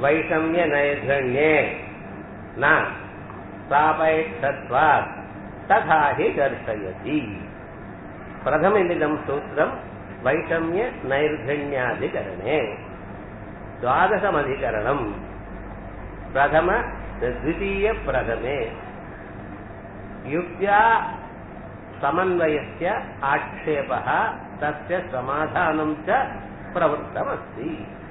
वैषम्य नैर्घण्ये न सापैक्षत्वात् तथा हि दर्शयति प्रथममिदं सूत्रम् वैषम्य नैर्घण्याधिकरणे द्वादशमधिकरणम् प्रथम द्वितीयप्रथमे युक्त्या समन्वयस्य आक्षेपः तस्य समाधानं च प्रवृत्तमस्ति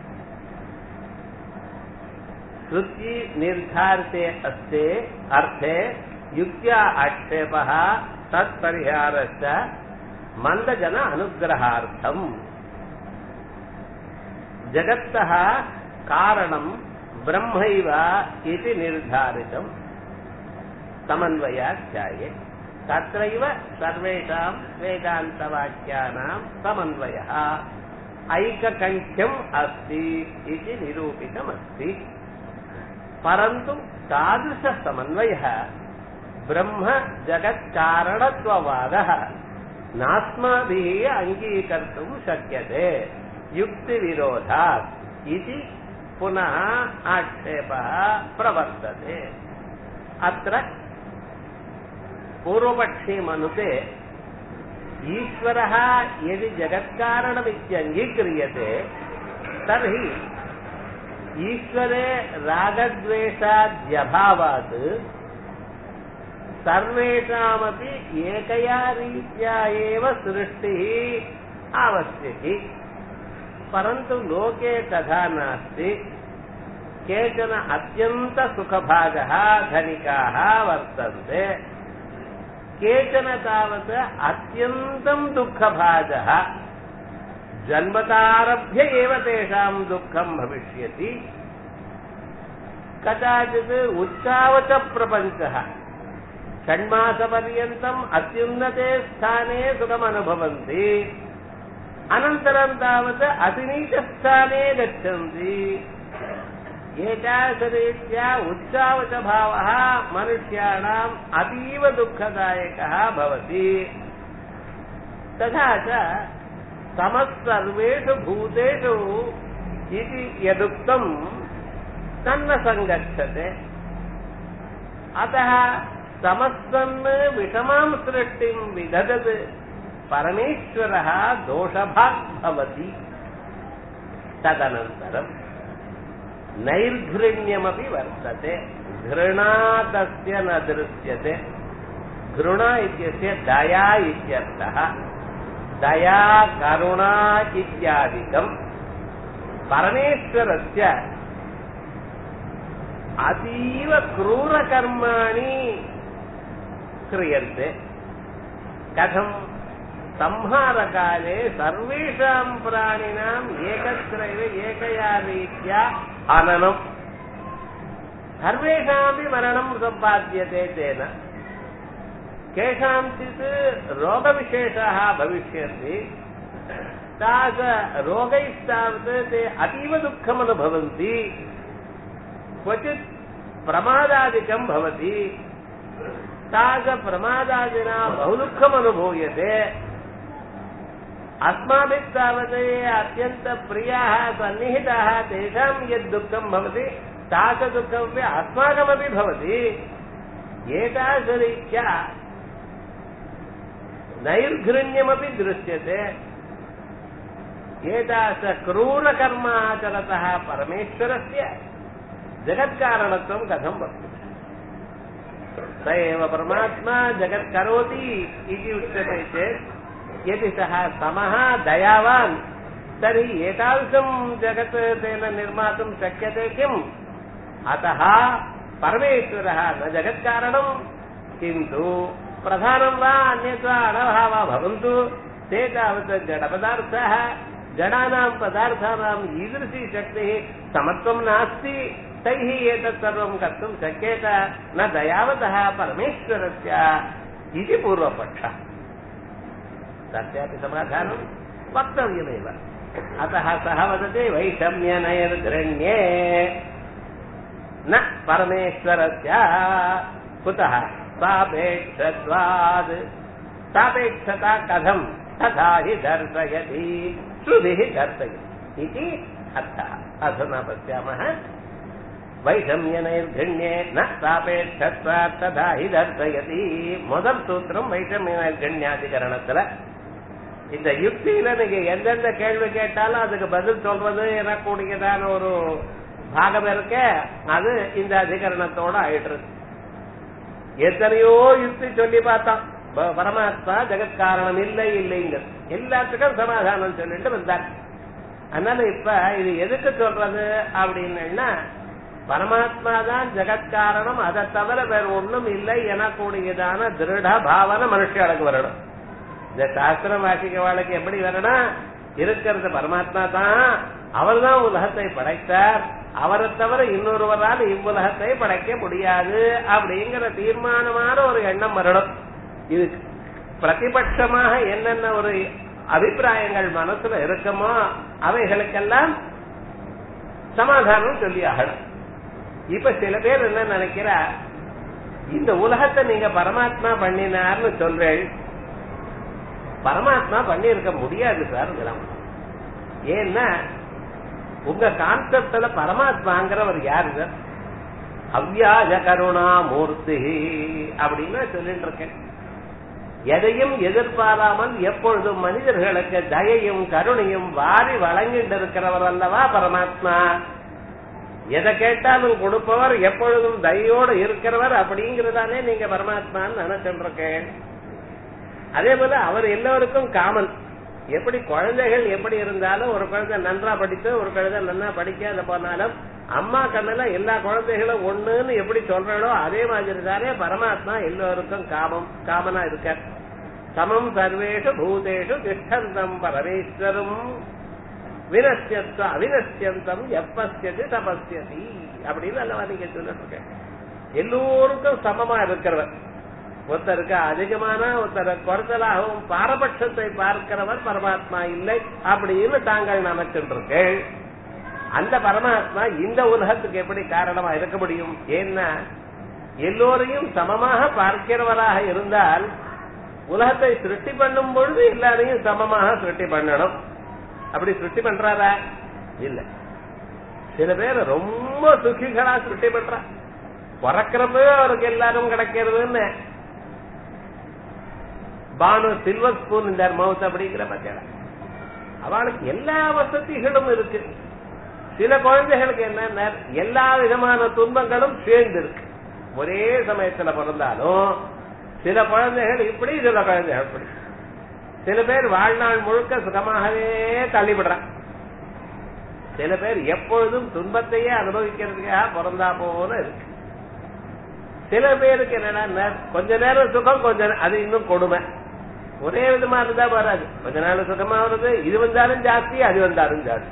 श्रुति निर्धारिते अस्ते अर्थे युक्त्या आक्षेपः तत्परिहारश्च मन्दजन अनुग्रहार्थम् जगत्तः कारणं ब्रह्मैव इति निर्धारितम् समन्वयाध्याये तत्रैव सर्वेषां वेदान्तवाक्यानां समन्वयः ऐककण्ठ्यम् अस्ति इति निरूपितमस्ति परन्तु तादृशसमन्वयः ब्रह्म जगत्कारणत्ववादः नास्माभिः अङ्गीकर्तुं शक्यते युक्तिविरोधात् इति पुनः आक्षेपः प्रवर्तते अत्र पूर्वपक्षी मनुते ईश्वरः यदि जगत्कारणमित्यङ्गीक्रियते तर्हि ईश्वरे रागद्वेषाद्यभावात् सर्वेषामपि एकया रीत्या एव सृष्टिः आवश्यकी परन्तु लोके तथा नास्ति केचन अत्यन्तसुखभागः धनिकाः वर्तन्ते केचन तावत् अत्यन्तं दुःखभाजः जन्मतारभ्य एव तेषां दुःखं भविष्यति कदाचित् उच्चावचप्रपञ्चः षण्मासपर्यन्तम् अत्युन्नते स्थाने सुखमनुभवन्ति अनन्तरं तावत् अतिनीचस्थाने गच्छन्ति एतादृशरीत्या उच्चावचभावः मनुष्याणाम् अतीव दुःखदायकः भवति तथा च समस्सर्वेषु भूतेषु इति यदुक्तम् तन्न सङ्गच्छते अतः समस्तन् विषमां सृष्टिं विदधत् परमेश्वरः दोषभाग् भवति तदनन्तरम् नैर्घृण्यमपि वर्तते घृणा तस्य न दृश्यते घृणा इत्यस्य दया इत्यर्थः दया करुणा इत्यादिकम् परमेश्वरस्य अतीव क्रूरकर्माणि क्रियन्ते कथम् संहारकाले सर्वेषां प्राणिनाम् एकत्रैव एकया रीत्या हननम् सर्वेषामपि मरणं सम्पाद्यते तेन केषाञ्चित् रोगविशेषाः भविष्यन्ति तास रोगैस्तावत् ते अतीव दुःखमनुभवन्ति क्वचित् प्रमादादिकं भवति तादृशप्रमादादिना बहु दुःखमनुभूयते अस्माभिः तावत् ये अत्यन्तप्रियाः सन्निहिताः तेषां यद् दुःखं भवति तादृशदुःखमपि अस्माकमपि भवति एतादृशरीत्या नैर्घृण्यमपि दृश्यते एतादृशक्रूरकर्म आचरतः परमेश्वरस्य जगत्कारणत्वं कथं वक्तुं स एव परमात्मा जगत् करोति इति उच्यते चेत् यदि सः समः दयावान् तर्हि एतादृशं जगत् तेन निर्मातुं शक्यते किम् अतः परमेश्वरः न जगत्कारणं किन्तु प्रधानं वा अन्यत् वा अणवः वा भवन्तु ते तावत् जडपदार्थाः जडानां पदार्थानाम् ईदृशी शक्तिः समत्वं नास्ति तैः एतत् सर्वं कर्तुं शक्येत न दयावतः परमेश्वरस्य इति पूर्वपक्षः तस्यापि समाधानं वक्तव्यमेव अतः सः वदति वैषम्यनैर्घृण्ये न परमेश्वरस्य कुतः सापेक्षत्वाद् सापेक्षता कथं तथा हि दर्शयति श्रुतिः दर्शयति इति अर्थः अधुना पश्यामः வைஷமிய நைர்கண்யே ந சாபேட்சத்வா ததா ஹி தர்சயதி முதல் சூத்திரம் வைஷமிய நைர்கண்யாதிகரணத்துல இந்த யுக்தியில நீங்க எந்தெந்த கேள்வி கேட்டாலும் அதுக்கு பதில் சொல்றது எனக்கூடியதான ஒரு பாகம் இருக்க அது இந்த அதிகரணத்தோட ஆயிடுறது எத்தனையோ யுக்தி சொல்லி பார்த்தோம் ப- பரமாத்மா ஜெகத் காரணம் இல்லை இல்லைங்க எல்லாத்துக்கும் சமாதானம் சொல்லிட்டு வந்தார் அதனால இப்ப இது எதுக்கு சொல்றது அப்படின்னா பரமாத்மா தான் ஜெகத் காரணம் அதை தவிர வேற ஒண்ணும் இல்லை எனக்கூடியதான திருட பாவனை மனுஷர்களுக்கு வரணும் இந்த சாஸ்திரம் வாசிக்கவாளுக்கு எப்படி வரணும் இருக்கிறது பரமாத்மா தான் அவர் தான் உலகத்தை படைத்தார் அவரை தவிர இன்னொருவரால் இவ்வுலகத்தை படைக்க முடியாது அப்படிங்கிற தீர்மானமான ஒரு எண்ணம் வரணும் இது பிரதிபட்சமாக என்னென்ன ஒரு அபிப்பிராயங்கள் மனசுல இருக்குமோ அவைகளுக்கெல்லாம் சமாதானம் சொல்லி ஆகணும் இப்ப சில பேர் என்ன நினைக்கிறா இந்த உலகத்தை நீங்க பரமாத்மா பண்ணினார்னு சொல்றேன் பரமாத்மா பண்ணி இருக்க முடியாது சார் ஏன்னா உங்க கான்செப்ட்ல பரமாத்மாங்கிறவர் யாரு சார் அவ்யாஜ கருணா மூர்த்தி அப்படின்னு சொல்லிட்டு இருக்கேன் எதையும் எதிர்பாராமல் எப்பொழுதும் மனிதர்களுக்கு தயையும் கருணையும் வாரி வழங்கிட்டு இருக்கிறவர் அல்லவா பரமாத்மா எதை கேட்டாலும் கொடுப்பவர் எப்பொழுதும் தயையோடு இருக்கிறவர் அப்படிங்கறதானே நீங்க பரமாத்மான்னு நினைச்சுட்டு இருக்கேன் அதே போல அவர் எல்லோருக்கும் காமன் எப்படி குழந்தைகள் எப்படி இருந்தாலும் ஒரு குழந்தை நன்றா படித்து ஒரு குழந்தை நன்னா படிக்காத போனாலும் அம்மா கண்ணுல எல்லா குழந்தைகளும் ஒண்ணுன்னு எப்படி சொல்றாளோ அதே மாதிரி தானே பரமாத்மா எல்லோருக்கும் காமம் காமனா இருக்க சமம் சர்வேஷு பூதேஷு திஷ்டந்தம் பரமேஸ்வரும் வினசியத்த அவினசியந்தம் எப்பசியது தபசியதி அப்படின்னு அல்லவா நீங்க சொல்லிட்டு இருக்கேன் எல்லோருக்கும் சமமா இருக்கிறவர் ஒருத்தருக்கு அதிகமான ஒருத்தர் குறைச்சலாகவும் பாரபட்சத்தை பார்க்கிறவர் பரமாத்மா இல்லை அப்படின்னு தாங்கள் நினைச்சுருக்கீர்கள் அந்த பரமாத்மா இந்த உலகத்துக்கு எப்படி காரணமா இருக்க முடியும் ஏன்னா எல்லோரையும் சமமாக பார்க்கிறவராக இருந்தால் உலகத்தை சிருஷ்டி பண்ணும் பொழுது எல்லாரையும் சமமாக சிருஷ்டி பண்ணணும் அப்படி சிருஷ்டி பண்றாரா இல்ல சில பேர் ரொம்ப சுகிகளா சிருஷ்டி பண்றா பிறக்கிறப்ப அவருக்கு எல்லாரும் கிடைக்கிறதுன்னு பானு சில்வர் ஸ்பூன் இந்த மவுத் அப்படிங்கிற பத்தியா அவளுக்கு எல்லா வசதிகளும் இருக்கு சில குழந்தைகளுக்கு என்ன எல்லா விதமான துன்பங்களும் சேர்ந்து இருக்கு ஒரே சமயத்துல பிறந்தாலும் சில குழந்தைகள் இப்படி சில குழந்தைகள் இப்படி சில பேர் வாழ்நாள் முழுக்க சுகமாகவே தள்ளிவிடுறான் சில பேர் எப்பொழுதும் துன்பத்தையே அனுபவிக்கிறதுக்காக பிறந்தா போல இருக்கு சில பேருக்கு என்னன்னா கொஞ்ச நேரம் சுகம் கொஞ்ச நே- அது இன்னும் கொடுமை ஒரே விதமா இருந்தா வராது கொஞ்ச நாள் சுகமா வருது இது வந்தாலும் ஜாஸ்தி அது வந்தாலும் ஜாஸ்தி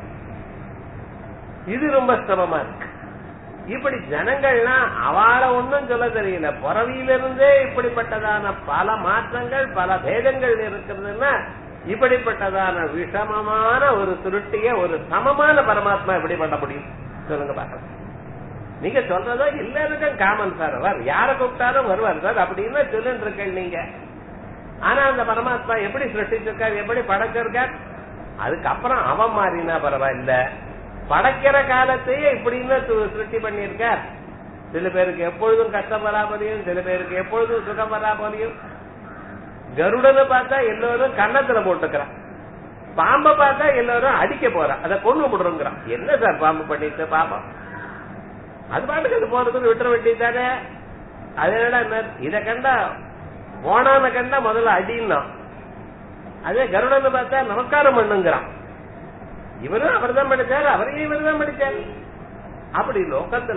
இது ரொம்ப சிரமமா இருக்கு இப்படி ஜனங்கள்னா அவளை ஒண்ணும் சொல்ல தெரியல பிறவியிலிருந்தே இப்படிப்பட்டதான பல மாற்றங்கள் பல பேதங்கள் இருக்கிறதுன்னா இப்படிப்பட்டதான விஷமமான ஒரு சுருட்டிய ஒரு சமமான பரமாத்மா எப்படி பண்ண முடியும் சொல்லுங்க பாக்கலாம் நீங்க சொல்றதோ எல்லாருக்கும் காமன் சார் அவர் யார கூப்பிட்டாலும் வருவார் சார் அப்படின்னு சொல்லிட்டு இருக்கேன் நீங்க ஆனா அந்த பரமாத்மா எப்படி சிருஷ்டிச்சிருக்கார் எப்படி படைச்சிருக்கார் அதுக்கப்புறம் அவன் மாறினா பரவாயில்ல படைக்கிற காலத்தையே இப்படின்னு சு- சிருஷ்டி பண்ணியிருக்கார் சில பேருக்கு எப்பொழுதும் கஷ்டம் வரா போலியும் சில பேருக்கு எப்பொழுதும் சுகம் வரா போலியும் கருடனை பார்த்தா எல்லோரும் கன்னத்துல போட்டுக்கிறான் பாம்பை பார்த்தா எல்லாரும் அடிக்க போறான் அதை கொண்டு விடுறோங்கிறான் என்ன சார் பாம்பு பண்ணிட்டு பாப்போம் அது பாட்டுக்கு அது போறதுன்னு விட்டுற வேண்டியதானே அதனால இத கண்டா ஓனான கண்டா முதல்ல அடின்னா அதே கருடனை பார்த்தா நமஸ்காரம் பண்ணுங்கிறான் இவரும் அவர் தான் படிச்சாரு அவரையும் இவர் தான் படிச்சாரு அப்படி லோகத்துல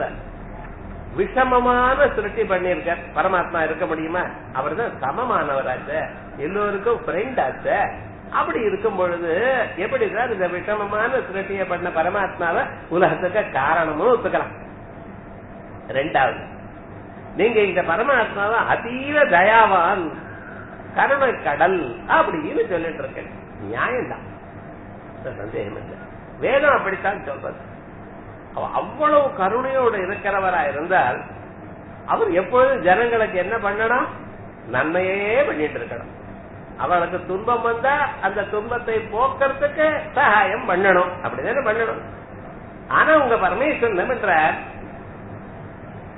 விஷமமான சிருஷ்டி பண்ணியிருக்கார் பரமாத்மா இருக்க முடியுமா அவர் தான் சமமானவராச்ச எல்லோருக்கும் ஃப்ரெண்ட் ஆச்ச அப்படி இருக்கும் பொழுது எப்படி சார் இந்த விஷமமான சிருஷ்டிய பண்ண பரமாத்மாவை உலகத்துக்கு காரணமும் ஒத்துக்கலாம் ரெண்டாவது நீங்க இந்த பரமாத்மாவை அதீவ தயாவான் கருணை கடல் அப்படின்னு சொல்லிட்டு இருக்கேன் நியாயம்தான் சந்தேகம் இல்லை வேதம் அப்படித்தான் சொல்றது அவ அவ்வளவு கருணையோடு இருக்கிறவரா இருந்தால் அவர் எப்பொழுதும் ஜனங்களுக்கு என்ன பண்ணணும் நன்மையே பண்ணிட்டு இருக்கணும் அவளுக்கு துன்பம் வந்தா அந்த துன்பத்தை போக்குறதுக்கு சகாயம் பண்ணணும் அப்படிதானே பண்ணணும் ஆனா உங்க பரமேஸ்வரன் என்ன பண்றார்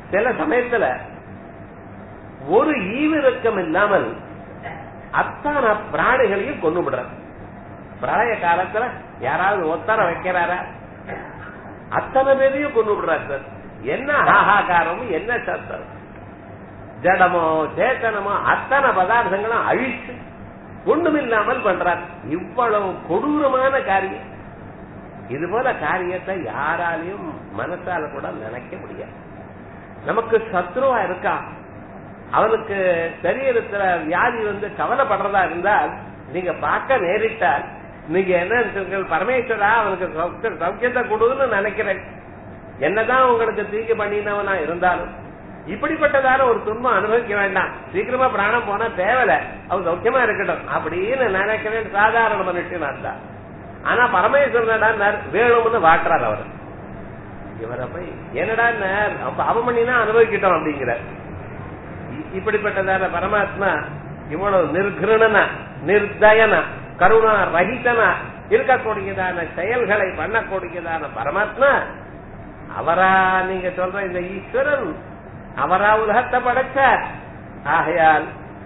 சில சமயத்துல ஒரு ஈவிரக்கம் இல்லாமல் அத்தனை பிராணிகளையும் கொண்டு விடுறார் பிரளய காலத்துல யாராவது ஒத்தர வைக்கிறாரா அத்தனை பேரையும் கொண்டு விடுறார் சார் என்ன ஆகாகாரமும் என்ன சத்தம் ஜடமோ சேத்தனமோ அத்தனை பதார்த்தங்களும் அழிச்சு ஒண்ணுமில்லாமல் பண்றார் இவ்வளவு கொடூரமான காரியம் இது போல காரியத்தை யாராலையும் மனசால கூட நினைக்க முடியாது நமக்கு சத்ருவா இருக்கா அவனுக்கு சரீரத்துல வியாதி வந்து கவலைப்படுறதா இருந்தால் நீங்க பார்க்க நேரிட்டால் நீங்க என்ன பரமேஸ்வரா அவனுக்கு சௌக்கிய- சௌக்கியத்தை கொடுன்னு நினைக்கிறேன் என்னதான் உங்களுக்கு தீங்கு பண்ணினவனா இருந்தாலும் இப்படிப்பட்டதான ஒரு துன்பம் அனுபவிக்க வேண்டாம் சீக்கிரமா பிராணம் போனா தேவையில்ல அவன் சௌக்கியமா இருக்கட்டும் அப்படின்னு நினைக்கிறேன் சாதாரண மனுஷனா இருந்தா ஆனா பரமேஸ்வரன் வேணும்னு வாட்டுறார் அவர் இவரை போய் என்னடா அப்ப அவன் பண்ணினா அனுபவிக்கிட்டோம் அப்படிங்கிறார் இ- இப்படிப்பட்டதான பரமாத்மா இவ்வளவு நிர்கிருணனா நிர்தயனா கருணா ரஹிதனா இருக்கக்கூடியதான செயல்களை பண்ணக்கூடியதான பரமாத்மா அவரா நீங்க சொல்ற இந்த ஈஸ்வரன் அவரா உலகத்தை படைச்சார் ஆகையால்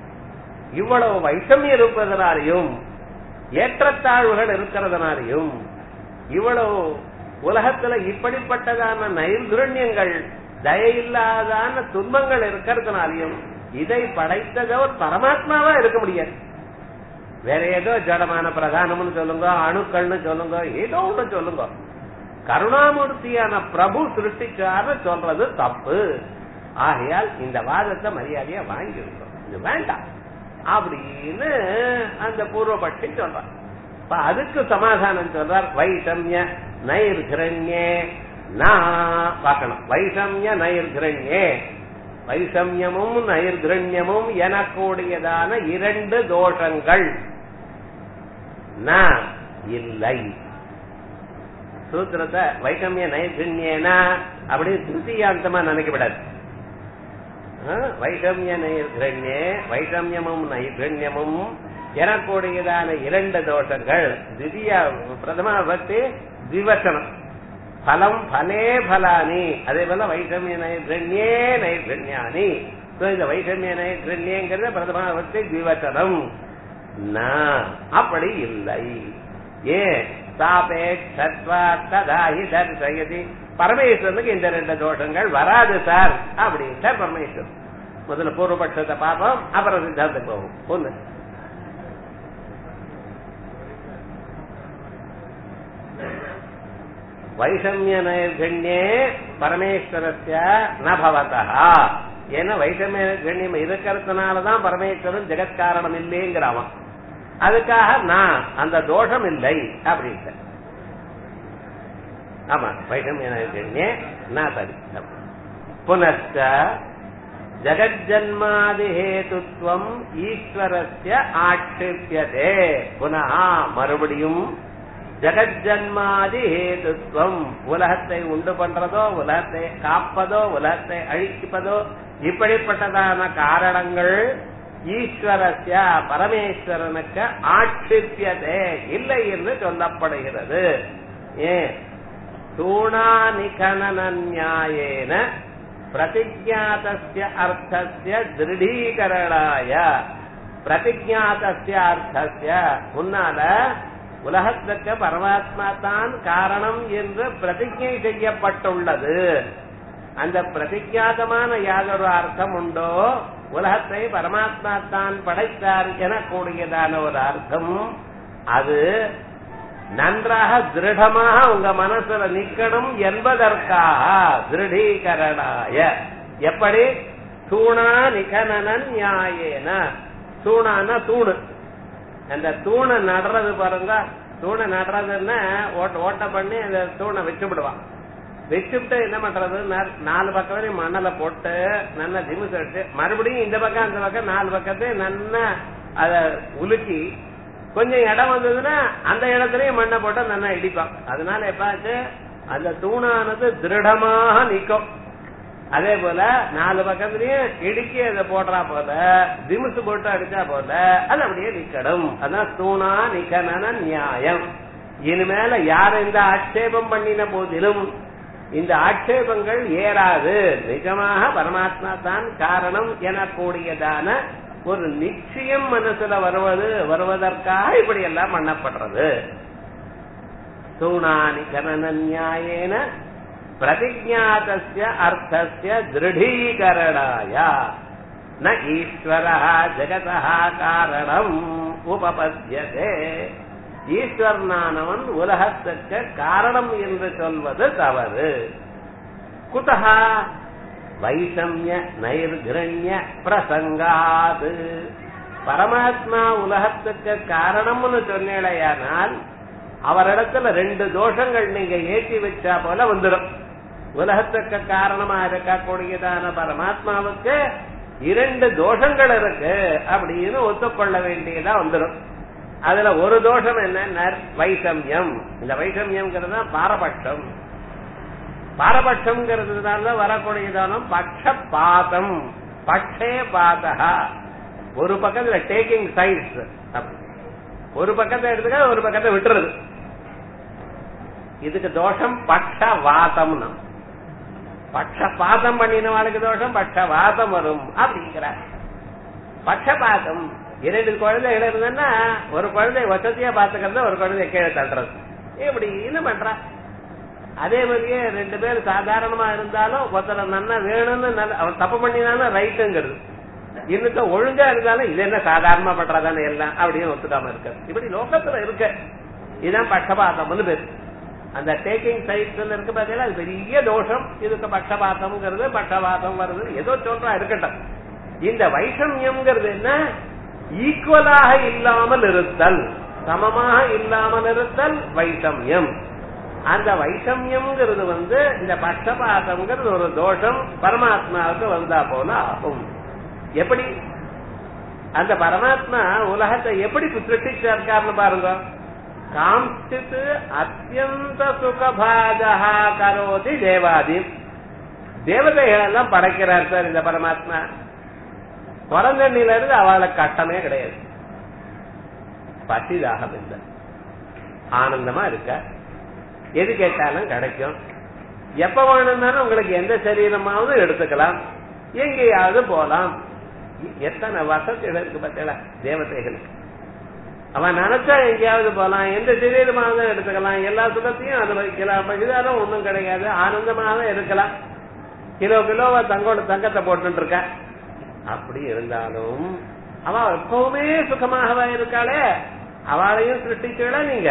இவ்வளவு வைஷமியம் இருப்பதனாலையும் ஏற்றத்தாழ்வுகள் இருக்கிறதுனாலையும் இவ்வளவு உலகத்துல இப்படிப்பட்டதான நைர்குரண்யங்கள் தயையில்லாதான துன்பங்கள் இருக்கிறதுனாலையும் இதை படைத்ததவர் பரமாத்மாவா இருக்க முடியாது வேற ஏதோ ஜடமான பிரதானம்னு சொல்லுங்க அணுக்கள்னு சொல்லுங்க ஏதோ ஒண்ணு சொல்லுங்க கருணாமூர்த்தியான பிரபு சிருஷ்டிச்சாரு சொல்றது தப்பு ஆகையால் இந்த வாதத்தை மரியாதையா வாங்கியிருக்கோம் இது வேண்டாம் அப்படின்னு அந்த பூர்வபட்சி சொல்றார் இப்ப அதுக்கு சமாதானம் சொல்றார் வைஷமிய நைர்கிரண்யே நான் பார்க்கணும் வைஷமிய நைர்கிரண்யே வைஷமியமும் நைர்கிரண்யமும் எனக்கூடியதான இரண்டு தோஷங்கள் நான் இல்லை சூத்திரத்தை வைஷமிய நைர்கிரண்யேனா அப்படி திருத்தியாந்தமா நினைக்கப்படாது ஆ, வைஷமிய நைர்கிரண்யே வைஷமியமும் நைர்கிரண்யமும் எனக்கூடியதான இரண்டு தோஷங்கள் திவ்ய பிரதம பக்தி திவசனம் பலம் பலே பலானி அதே போல வைஷமிய நைர்கிரண்யே நைர்கிரண்யானி So, இந்த வைஷமிய நைர்கிரண்யங்கிறது பிரதம பக்தி திவசனம் நான் அப்படி இல்லை ஏன் சாபேட்சத்வாத்ததாஹி தர்சயதி பரமேஸ்வரனுக்கு இந்த ரெண்டு தோஷங்கள் வராது சார் அப்படின்ட்டார் பரமேஸ்வரன் முதல்ல பூர்வபட்சத்தை பார்ப்போம் அப்புறம் சித்தாந்தம் போவோம் ஒண்ணு வைஷமிய நைர்கண்யே பரமேஸ்வரஸ்ய நபவதா ஏன்னா வைஷமிய கண்ணியம் இருக்கிறதுனாலதான் பரமேஸ்வரன் ஜெகத்காரணம் இல்லைங்கிறான் அதுக்காக நான் அந்த தோஷம் இல்லை அப்படின்ட்டு ஆமா வைஷமிய நைர்கண்யே நான் சரி புனச்ச ஜகஜன்மாதி ஹேதுத்வம் ஈஸ்வரஸ்ய ஆட்சேபியதே புனः மறுபடியும் ஜகஜன்மாதி ஹேதுத்வம் உலகத்தை உண்டு பண்றதோ உலகத்தை காப்பதோ உலகத்தை அழிப்பதோ இப்படிப்பட்டதான காரணங்கள் ஈஸ்வரஸ்ய பரமேஸ்வரனுக்கு ஆட்சிப்பியதே இல்லை என்று சொல்லப்படுகிறது ஏன் தூணா நிகனன நியாயேன பிரதிஜாதஸ்ய அர்த்தஸ்ய திருடீகரணாய பிரதிஜாதஸ்ய அர்த்தஸ்ய முன்னால உலகத்துக்கு பரமாத்மா தான் காரணம் என்று பிரதிஜை செய்யப்பட்டுள்ளது அந்த பிரதிஜாதமான யாதொரு அர்த்தம் உண்டோ உலகத்தை பரமாத்மா தான் படைத்தார் எனக்கூடியதான ஒரு அர்த்தம் அது நன்றாக திருடமாக உங்க மனசுல நிக்கணும் என்பதற்காக திருடீகரணாய எப்படி தூணா நிகனன நியாயேன தூணான தூணு அந்த தூணை நடுறது பாருங்க தூணை நடுறதுன்னா ஓட்ட ஓட்ட பண்ணி அந்த தூணை வச்சு விடுவான் வச்சுட்டு என்ன பண்றது நா- நாலு பக்கம் மணல போட்டு நல்லா திமிசு எடுத்து மறுபடியும் இந்த பக்கம் அந்த பக்கம் நாலு பக்கத்தையும் நல்லா அத உலுக்கி கொஞ்சம் இடம் வந்ததுன்னா அந்த இடத்துலயும் மண்ணை போட்டு நல்லா இடிப்பான் அதனால எப்பாச்சு அந்த தூணானது திருடமாக நிக்கும் அதே போல நாலு பக்கத்துலயும் இடுக்கி அதை போடுறா போல திமுசு போட்டு அடிச்சா போல அது அப்படியே நிக்கணும் அதான் தூணா நிக்கன நியாயம் இனிமேல யார் இந்த ஆட்சேபம் பண்ணின போதிலும் இந்த ஆட்சேபங்கள் ஏறாது நிஜமாக பரமாத்மா தான் காரணம் எனக்கூடியதான ஒரு நிச்சயம் மனசுல வருவது வருவதற்காக இப்படி எல்லாம் பண்ணப்படுறது தூணானி கரண நியாயேன பிரதிஜாத்திய அர்த்தஸ்ய திருடீகரணாய ந ஈஸ்வர ஜெகதா காரணம் உபபத்தியதே ஈஸ்வரனானவன் உலகத்துக்கு காரணம் என்று சொல்வது தவறு குதா வைஷமிய நைர்கிரண்ய பிரசங்காது பரமாத்மா உலகத்துக்கு காரணம்னு சொன்னேடையானால் அவரிடத்துல ரெண்டு தோஷங்கள் நீங்க ஏற்றி வச்சா போல வந்துடும் உலகத்துக்கு காரணமா இருக்கக்கூடியதான பரமாத்மாவுக்கு இரண்டு தோஷங்கள் இருக்கு அப்படின்னு ஒத்துக்கொள்ள வேண்டியதா வந்துடும் அதுல ஒரு தோஷம் என்ன வைஷமியம் இந்த வைஷமியம்ங்கிறது தான் பாரபட்சம் பாரபட்சம்ங்கிறதுனால வரக்கூடியதான பட்சபாதம் பட்சே பாதகா ஒரு பக்கத்துல டேக்கிங் சைட்ஸ் ஒரு பக்கத்தை எடுத்துக்க ஒரு பக்கத்தை விட்டுறது இதுக்கு தோஷம் பட்சவாதம்னு பட்சபாதம் பண்ணினவாளுக்கு தோஷம் பட்சவாதம் வரும் அப்படிங்கிறார் பட்சபாதம் இரண்டு குழந்தைகள் இருந்ததுன்னா ஒரு குழந்தை வசதியா பாத்துக்கிறது ஒரு குழந்தை கீழே தள்ளுறது இப்படின்னு பண்றா அதே மாதிரியே ரெண்டு பேர் சாதாரணமா இருந்தாலும் ஒருத்தர நன்னா வேணும்னு நல்ல அவன் தப்பு பண்ணினாலும் ரைட்டுங்கிறது இன்னும் ஒழுங்கா இருந்தாலும் இது என்ன சாதாரணமா பண்றதானே எல்லாம் அப்படின்னு ஒத்துக்காம இருக்கு இப்படி லோகத்துல இருக்க இதுதான் பட்சபாதம்னு பேரு அந்த டேக்கிங் சைட்ஸ் இருக்கு பாத்தீங்கன்னா அது பெரிய தோஷம் இதுக்கு பட்சபாதம்ங்கிறது பட்சபாதம் வருது ஏதோ சொல்றா இருக்கட்டும் இந்த வைஷமியம்ங்கிறது என்ன ஈக்குவலாக இல்லாமல் இருத்தல் சமமாக இல்லாமல் இருத்தல் வைஷமியம் அந்த வைஷமியம்ங்கிறது வந்து இந்த பட்சபாதம்ங்கிறது ஒரு தோஷம் பரமாத்மாவுக்கு வந்தா போல ஆகும் எப்படி அந்த பரமாத்மா உலகத்தை எப்படி சிருஷ்டிச்சிருக்காருன்னு பாருங்க காம்சித் அத்தியந்த சுகபாஜா கரோதி தேவாதி தேவதைகள் எல்லாம் படைக்கிறார் சார் இந்த பரமாத்மா பிறந்தண்ணில இருந்து அவளுக்கு கட்டமே கிடையாது பசிதாகம் இல்லை ஆனந்தமா இருக்க எது கேட்டாலும் கிடைக்கும் எப்ப வேணும்னாலும் உங்களுக்கு எந்த சரீரமாவது எடுத்துக்கலாம் எங்கேயாவது போலாம் எத்தனை வசதிகள் இருக்கு பார்த்தீங்களா தேவதைகளுக்கு அவன் நினைச்சா எங்கேயாவது போலாம் எந்த சரீரமாக எடுத்துக்கலாம் எல்லா சுகத்தையும் அனுபவிக்கலாம் பகிதாரம் ஒண்ணும் கிடையாது ஆனந்தமாக இருக்கலாம் கிலோ கிலோவா தங்கோட தங்கத்தை போட்டு இருக்க அப்படி இருந்தாலும் அவ எப்பவுமே சுகமாகவா இருக்காளே அவளையும் சிருஷ்டிச்சுடா நீங்க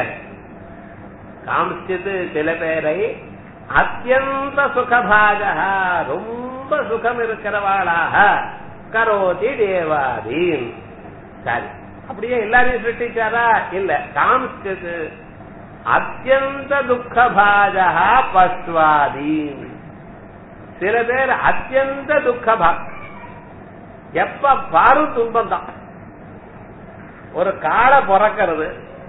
காமிச்சது சில பேரை அத்தியந்த சுகபாக ரொம்ப சுகம் இருக்கிறவாளாக கரோதி தேவாதீன் சரி அப்படியே எல்லாரையும் சிருஷ்டிச்சாரா இல்ல காமிச்சது அத்தியந்த துக்கபாஜா பஸ்வாதீன் சில பேர் அத்தியந்த துக்கபா எப்ப பாரு துன்பம் தான் ஒரு காளை பிறக்கிறது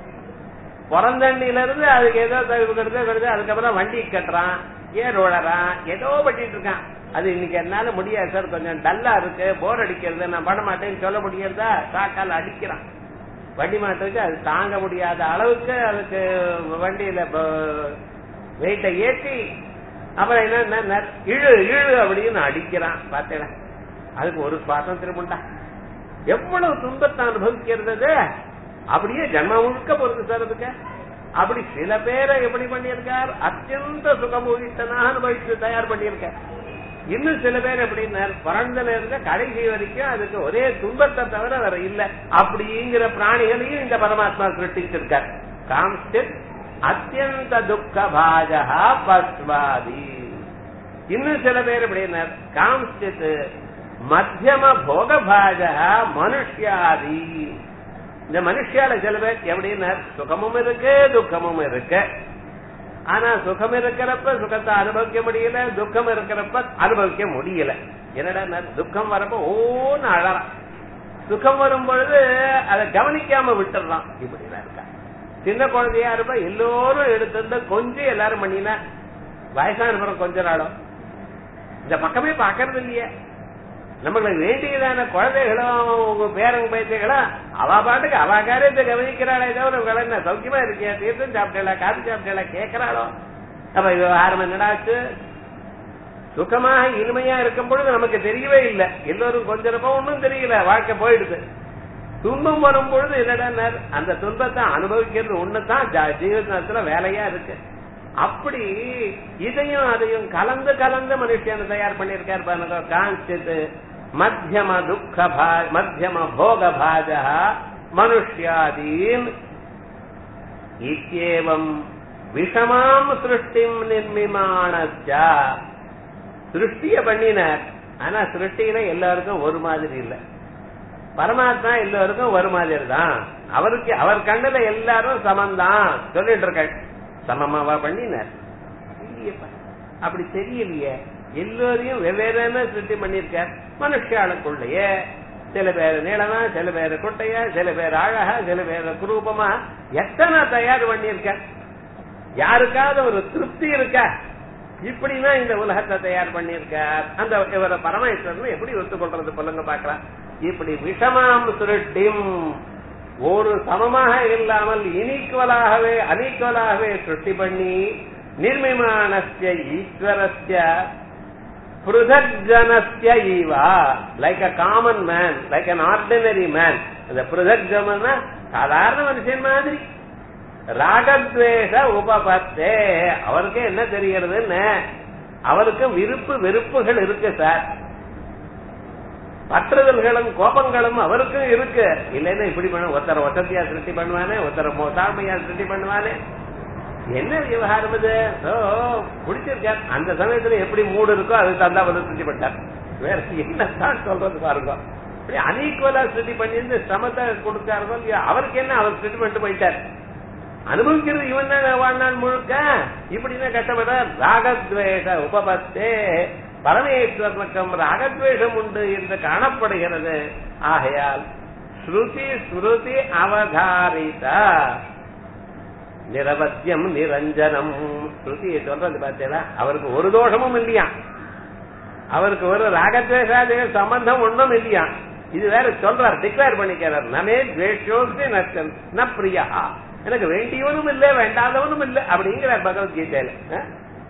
பிறந்தண்ணில இருந்து அதுக்கு ஏதோ தவிர்ப்பு கெடுத்து கெடுத்து அதுக்கப்புறம் வண்டி கட்டுறான் ஏர் உழறான் ஏதோ பண்ணிட்டு இருக்கான் அது இன்னைக்கு என்னால முடியாது சார் கொஞ்சம் டல்லா இருக்கு போர் அடிக்கிறது நான் பண்ண மாட்டேன்னு சொல்ல முடியறதா சாக்கால் அடிக்கிறான் வண்டி மாட்டுக்கு அது தாங்க முடியாத அளவுக்கு அதுக்கு வண்டியில வெயிட்டை ஏற்றி அப்புறம் என்ன இழு இழு அப்படின்னு அடிக்கிறான் பார்த்தேன் அதுக்கு ஒரு சுவாதந்திரம் உண்டா எவ்வளவு துன்பத்தை அனுபவிக்கிறது அப்படியே ஜன்ம முழுக்க பொறுத்து சார் அதுக்கு அப்படி சில பேரை எப்படி பண்ணியிருக்கார் அத்தியந்த சுகமூகித்தனாக அனுபவித்து தயார் பண்ணியிருக்கார் இன்னும் சில பேர் எப்படின்னா பிறந்தல இருந்த கடைசி வரைக்கும் அதுக்கு ஒரே துன்பத்தை தவிர வேற இல்ல அப்படிங்கிற பிராணிகளையும் இந்த பரமாத்மா சிருஷ்டிச்சிருக்கார் காம்ஸ்டித் அத்தியந்த துக்க பாஜா பஸ்வாதி இன்னும் சில பேர் எப்படின்னா காம்ஸ்டித் மத்தியம போக பாஜா மனுஷியாதி இந்த மனுஷியால சில பேர் எப்படின்னா சுகமும் இருக்கு துக்கமும் இருக்கு ஆனா சுகம் இருக்கிறப்ப சுகத்தை அனுபவிக்க முடியல துக்கம் இருக்கிறப்ப அனுபவிக்க முடியல என்னடா துக்கம் வரப்ப ஓன்னு அழறான் சுகம் வரும் பொழுது அதை கவனிக்காம விட்டுறான் இப்படிதான் இருக்கா சின்ன குழந்தையா இருப்ப எல்லோரும் எடுத்து கொஞ்சம் எல்லாரும் பண்ணினா வயசான கொஞ்ச நாளும் இந்த பக்கமே பாக்கறது இல்லையே நம்மளுக்கு வேண்டியதான குழந்தைகளும் உங்க பேரங்க பேச்சுகளும் அவ பாட்டுக்கு அவ காரியத்தை கவனிக்கிறாளே தவிர உங்களை என்ன சௌக்கியமா இருக்கியா தீர்த்தம் சாப்பிட்டா காபி சாப்பிட்டா கேட்கிறாளோ அப்ப விவகாரம் என்னடாச்சு சுகமாக இனிமையா இருக்கும் பொழுது நமக்கு தெரியவே இல்லை எல்லோரும் கொஞ்ச ரொம்ப ஒன்றும் தெரியல வாழ்க்கை போயிடுது துன்பம் வரும் பொழுது என்னடா அந்த துன்பத்தை அனுபவிக்கிறது ஒண்ணுதான் ஜா- ஜீவனத்துல வேலையா இருக்கு அப்படி இதையும் அதையும் கலந்து கலந்து மனுஷன் தயார் பண்ணியிருக்காரு பாருங்க காஞ்சித் மத்தியம துக்க பா- மத்தியம போக பாஜ மனுஷ்யாதீன் இத்தியேவம் விஷமாம் சிருஷ்டிம் நிர்மிமாணச்சா சிருஷ்டிய பண்ணினார் ஆனா சிருஷ்டியில எல்லாருக்கும் ஒரு மாதிரி இல்ல பரமாத்மா எல்லாருக்கும் ஒரு மாதிரி தான் அவருக்கு அவர் கண்ணுல எல்லாரும் சமந்தான் சொல்லிட்டு இருக்க சமமாவா பண்ணினார் இல்லையேப்பா அப்படி தெரியலையே எல்லோரையும் வெவ்வேறான சிருஷ்டி பண்ணிருக்கார் மனுஷாளுக்குள்ளேயே சில பேர் நீளமா சில பேர் குட்டையா சில பேர் அழகா சில பேர் குரூபமா எத்தனை தயார் பண்ணியிருக்கார் யாருக்காவது ஒரு திருப்தி இருக்கா இப்படிதான் இந்த உலகத்தை தயார் பண்ணியிருக்கார் அந்த இவர பரமேஸ்வரன் எப்படி ஒத்துக்கொள்றது சொல்லுங்க பாக்கலாம் இப்படி விஷமாம் சுருட்டிம் ஒரு சமமாக இல்லாமல் இனீக்குவலாகவே அனீக்குவலாகவே சுருட்டி பண்ணி நிர்மிமானஸ்ய ஈஸ்வரஸ்ய பிருதக்ஜனஸ்ய ஈவா like a common man like an ordinary man அந்த பிருதக்ஜமன்னா சாதாரண மனுஷன் மாதிரி ராகத்வேஷ உபபத்தே அவருக்கு என்ன தெரிகிறதுன்னு அவருக்கு விருப்பு வெறுப்புகள் இருக்கு சார் பற்றுதல்களும் கோபங்களும் அவருக்கும் இருக்கு இல்லைன்னா இப்படி பண்ண ஒருத்தர ஒட்டத்தையா சிருஷ்டி பண்ணுவானே ஒருத்தர மோ- தாழ்மையா சிருஷ்டி பண்ணுவானே என்ன விவகாரம் இது ஓ பிடிச்சிருக்கார் அந்த சமயத்துல எப்படி மூடு இருக்கோ அது தந்தா வந்து சிருஷ்டி பண்ணார் வேற என்னத்தான் சொல்றது பாருங்க இப்படி அனீக்குவலா சிருஷ்டி பண்ணியிருந்து சமத்தை கொடுத்தாருக்கோ இல்லையா அவருக்கு என்ன அவர் சிருஷ்டி பண்ணிட்டு போயிட்டார் அனுபவிக்கிறது இவன் தான் வாழ்நாள் முழுக்க இப்படின்னா கஷ்டப்பட ராகத்வேஷ உபபத்தே பரமேஸ்வரனுக்கும் ராகத்வேஷம் உண்டு என்று காணப்படுகிறது ஆகையால் ஸ்ருதி ஸ்மிருதி அவதாரிதா நிரவத்தியம் நிரஞ்சனம் ஸ்ருதியை சொல்றது பார்த்தீங்களா அவருக்கு ஒரு தோஷமும் இல்லையா அவருக்கு ஒரு ராகத்வேஷாதிகள் சம்பந்தம் ஒன்றும் இல்லையா இது வேற சொல்றார் டிக்ளேர் பண்ணிக்கிறார் நமே துவேஷோஸ்தி நஷ்டன் ந பிரியா எனக்கு வேண்டியவனும் இல்ல வேண்டாதவனும் இல்ல அப்படிங்கிறார் பகவத்கீதையில அஹ்?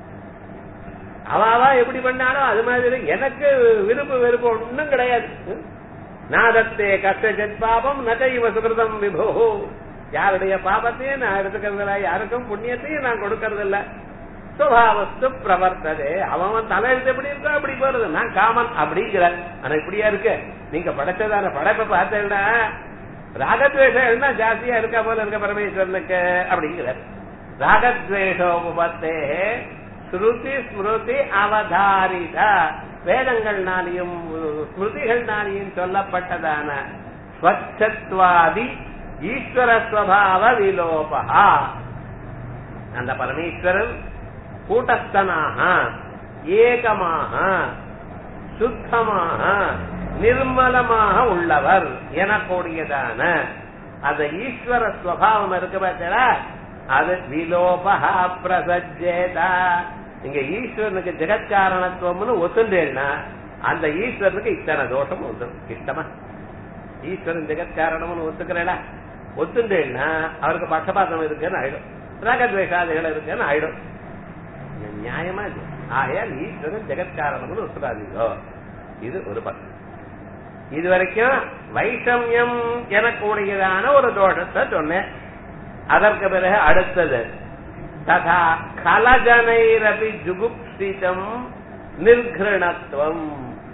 அவாவா எப்படி பண்ணாலும் அது மாதிரி எனக்கு விருப்பு வெறுப்பு ஒன்றும் கிடையாது நாதத்தே கஷ்டஜத் பாபம் நகைவ சுகிருதம் விபோ யாருடைய பாபத்தையும் நான் எடுத்துக்கிறதில்ல யாருக்கும் புண்ணியத்தையும் நான் கொடுக்கறதில்ல சுபாவஸ்து பிரவர்த்ததே அவன் தலையெழுத்து எப்படி இருக்கோ அப்படி போறது நான் காமன் அப்படிங்கிற ஆனா இப்படியா இருக்கு நீங்க படைச்சதான படைப்பை பார்த்தேன்னா ராகத்வேஷம் என்ன ஜாஸ்தியா இருக்கா போல இருக்க பரமேஸ்வரனுக்கு அப்படிங்கிறார் ராகத்வேஷோபத்தே ஸ்ருதி ஸ்மிருதி அவதாரித வேதங்கள்னாலையும் ஸ்மிருதிகள்னாலையும் சொல்லப்பட்டதான ஸ்வச்சத்வாதி ஈஸ்வர ஸ்வபாவ விலோபா அந்த பரமேஸ்வரன் கூட்டஸ்தனாக ஏகமாக சுத்தமாக நிர்மலமாக உள்ளவர் எனக்கூடியதான அந்த ஈஸ்வர ஸ்வபாவம் இருக்கு பார்த்தா அது விலோபா பிரசஜேதா இங்க ஈஸ்வரனுக்கு ஜெகத்காரணத்துவம்னு ஒத்துண்டேன்னா அந்த ஈஸ்வரனுக்கு இத்தனை தோஷம் வந்துடும் இஷ்டமா ஈஸ்வரன் ஜெகத்காரணம்னு ஒத்துக்கிறேடா ஒத்துண்டேன்னா அவருக்கு பட்சபாதம் இருக்குன்னு ஆயிடும் ராகத்வேஷாதிகள் இருக்குன்னு ஆயிடும் இது நியாயமா இது ஆகையால் ஈஸ்வரன் ஜெகத்காரணம்னு ஒத்துக்காதீங்கோ இது ஒரு பக்கம் இது வரைக்கும் வைஷமியம் எனக்கூடியதான ஒரு தோஷத்தை சொன்னேன் அதற்கு பிறகு அடுத்தது ததா கலஜனைரபி ஜுகுப்சிதம் நிர்கிருணத்துவம்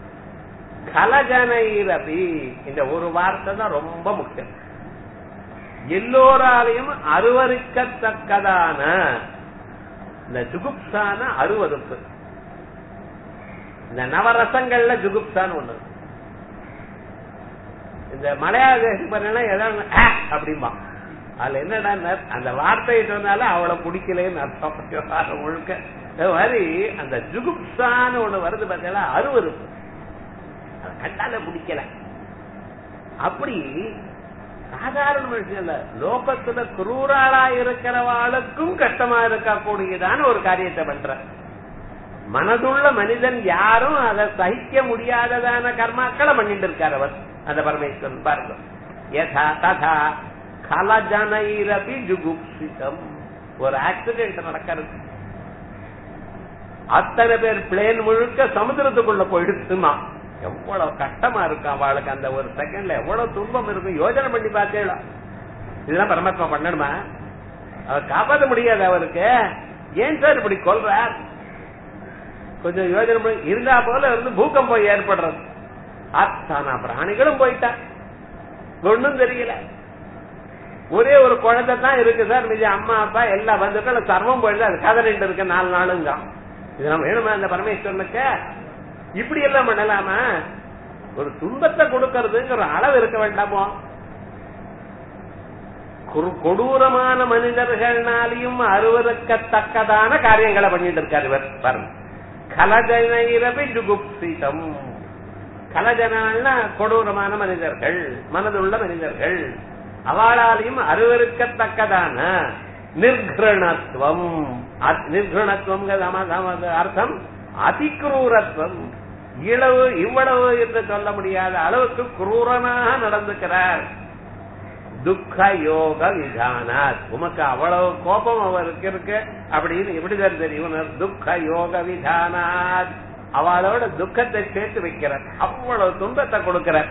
கலஜனைரபி இந்த ஒரு வார்த்தை தான் ரொம்ப முக்கியம் எல்லோராலையும் அருவருக்கத்தக்கதான இந்த ஜுகுப்சான அருவருப்பு இந்த நவரசங்கள்ல ஜுகுப்சான்னு ஒண்ணு இந்த மலையாள தேசம் பண்ணா ஏதாவது ஆ அப்படிம்பா அதுல என்னடா அந்த வார்த்தையை சொன்னாலும் அவளை பிடிக்கலன்னு அர்த்தம் விவகாரம் முழுக்க அது மாதிரி அந்த ஜுகுப்சான்னு ஒண்ணு வருது பார்த்தீங்களா அருவருப்பு அது கண்டால பிடிக்கல அப்படி சாதாரண மனுஷன் இல்ல லோகத்துல குரூராளா இருக்கிறவாளுக்கும் கஷ்டமா இருக்கக்கூடியதான ஒரு காரியத்தை பண்ற மனதுள்ள மனிதன் யாரும் அதை சகிக்க முடியாததான கர்மாக்களை பண்ணிட்டு இருக்கார் அவர் அந்த பரமேஸ்வரன் பாருங்க யதா ததா கலஜனைரபி ஜுகுப்சிதம் ஒரு ஆக்சிடென்ட் நடக்கிறது அத்தனை பேர் பிளேன் முழுக்க சமுத்திரத்துக்குள்ள போயிடுச்சுன்னா எவ்வளவு கஷ்டமா இருக்கும் அவளுக்கு அந்த ஒரு செகண்ட்ல எவ்வளவு துன்பம் இருக்கும் யோஜனை பண்ணி பார்த்தேளா இதெல்லாம் பரமாத்மா பண்ணணுமா அவர் காப்பாற்ற முடியாது அவருக்கு ஏன் சார் இப்படி கொள்றார் கொஞ்சம் யோஜனை பண்ணி இருந்தா போல இருந்து பூகம்பம் ஏற்படுறது அத்தனை பிராணிகளும் போயிட்டா ஒண்ணும் தெரியல ஒரே ஒரு குழந்தை தான் இருக்கு சார் மீதி அம்மா அப்பா எல்லா பந்துக்களும் சர்வம் போயிடுது அது கதறிட்டு இருக்கு நாலு நாளுங்க இதெல்லாம் வேணுமா அந்த பரமேஸ்வரனுக்கு இப்படி எல்லாம் பண்ணலாமா ஒரு துன்பத்தை கொடுக்கறதுங்கிற அளவு இருக்க வேண்டாமோ கொரு- கொடூரமான மனிதர்கள்னாலையும் அருவருக்கத்தக்கதான காரியங்களை பண்ணிட்டு இருக்காரு இவர் பாருங்க கலஜனைரபி ஜுகுப்சிதம் கலஜனால்னா கொடூரமான மனிதர்கள் மனதுள்ள மனிதர்கள் அவளாலையும் அருவருக்கத்தக்கதான நிர்கிரணத்துவம் அ- நிர்கிரணத்துவம் அர்த்தம் அதிக்ரூரத்துவம் இளவு இவ்வளவு என்று சொல்ல முடியாத அளவுக்கு குரூரனாக நடந்துக்கிறார் துக்க யோக விதானாத் உமக்கு அவ்வளவு கோபம் அவருக்கு இருக்கு அப்படின்னு எப்படிதான் தெரியும் துக்க யோக விதானாத் அவளோட துக்கத்தை சேர்த்து வைக்கிறார் அவ்வளவு துன்பத்தை கொடுக்கிறார்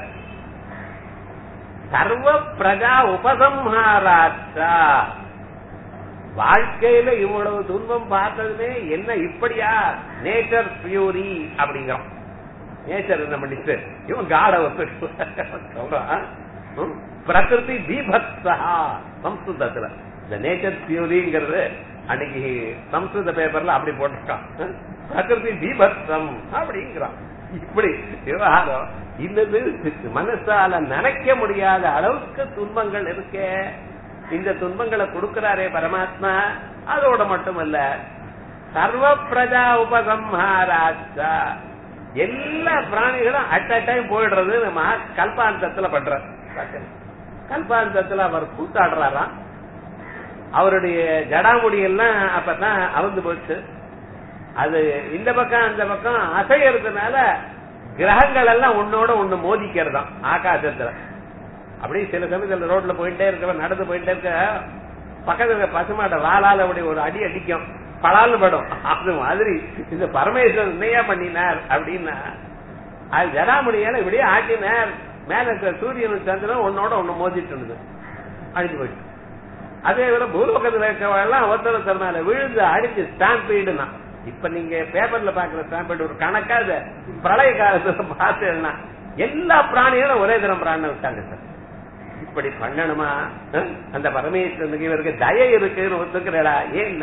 சர்வ பிரஜா உபசம்ஹாராச்சா வாழ்க்கையில இவ்வளவு துன்பம் பார்த்ததுமே என்ன இப்படியா நேச்சர் பியூரி அப்படிங்கிறோம் நேச்சர் என்ன பண்ணிச்சு இவன் காட சொல்றான் ம், பிரகிருதி பீபத்ஸா சம்ஸ்கிருதத்துல இந்த நேச்சர் பியூரிங்கிறது அன்னைக்கு சம்ஸ்கிருத பேப்பர்ல அப்படி போட்டிருக்கான் ம், பிரகிருதி பீபத்சம் அப்படிங்கிறான் இப்படி விவகாரம் இன்னது மனசால நினைக்க முடியாத அளவுக்கு துன்பங்கள் இருக்கே இந்த துன்பங்களை கொடுக்கிறாரே பரமாத்மா அதோட மட்டுமல்ல சர்வ பிரஜா உபசம்ஹாராச்சா எல்லா பிராணிகளும் அட் அ டைம் போயிடுறது நம்ம கல்பாந்தத்துல பண்ற கல்பாந்தத்துல அவர் கூத்தாடுறாராம் அவருடைய ஜடாமுடி எல்லாம் அப்பதான் அவுந்து போச்சு அது இந்த பக்கம் அந்த பக்கம் அசையறதுனால கிரகங்கள் எல்லாம் ஒன்னோட ஒண்ணு மோதிக்கிறதாம் ஆகாசத்துல அப்படியே சில சமயத்துல ரோட்ல போயிட்டே இருக்க நடந்து போயிட்டே இருக்க பக்கத்துல பசுமாட்ட வாளால அப்படி ஒரு அடி அடிக்கும் பலால்னு படும் அது மாதிரி இந்த பரமேஸ்வரன் என்னையா பண்ணினார் அப்படின்னா அது ஜடாமுடியால இப்படியே ஆட்டினார் மேல இருக்கிற சூரியனும் சந்திரனும் ஒன்னோட ஒண்ணு மோதிட்டு இருந்தது அடிச்சு போயிட்டு அதே போல பூர்வகத்துல இருக்கவெல்லாம் ஒருத்தர் ஒருத்தர் மேல விழுந்து அடிச்சு ஸ்டாம்பீடுனா இப்ப நீங்க பேப்பர்ல பாக்குற ஸ்டாம்பீடு ஒரு கணக்கா அது பிரளய காலத்துல பார்த்தேன்னா எல்லா பிராணிகளும் ஒரே தரம் பிராணம் விட்டாங்க சார் இப்படி பண்ணணுமா அஹ்? அந்த பரமேஸ்வரனுக்கு இவருக்கு தய இருக்குன்னு ஒத்துக்கிறடா ஏன்